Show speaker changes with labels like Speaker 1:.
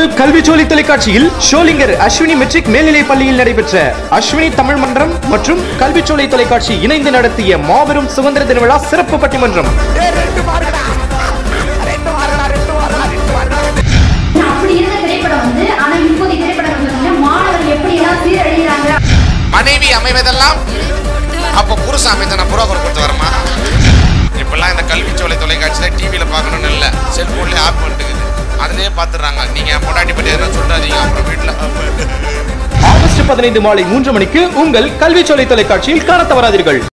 Speaker 1: உங்கள் கல்விச்சோலை தொலைக்காட்சியில் ஷோலிங்கர் அஸ்வினி மெட்ரிக் மேல்நிலைப் பள்ளியில் நடைபெற்ற அஸ்வினி தமிழ் மன்றம் மற்றும் கல்விச்சோலை தொலைக்காட்சி இணைந்து நடத்திய மாபெரும் சுதந்திர தின விழா சிறப்பு பட்டிமன்றம்
Speaker 2: அப்படி இருந்த திரைப்படம் வந்து ஆனா இப்போதைய திரைப்படம் வந்து மாணவர்கள் எப்படி எல்லாம் சீரழிகிறாங்க
Speaker 3: மனைவி அமைவதெல்லாம் அப்போ புருஷன் அமைஞ்ச புரோக்கர் கொடுத்து வரமா இப்பெல்லாம் இந்த கல்விச்சோலை தொலைக்காட்சியில் டிவியில் பார்க்கணும்னு இல்லை செல்ஃபோன்லேயே ஆப் பண்ணிட்டுக்குது அதுலேயே பார்த்துடுறாங்க நீங்கள் பொண்டாட்டி பற்றி எதனா சொல்லாதீங்க அப்புறம் வீட்டில்
Speaker 1: ஆகஸ்ட் பதினைந்து மாலை மூன்று மணிக்கு உங்கள் கல்விச்சோலை தொலைக்காட்சியில் காண தவறாதீர்கள்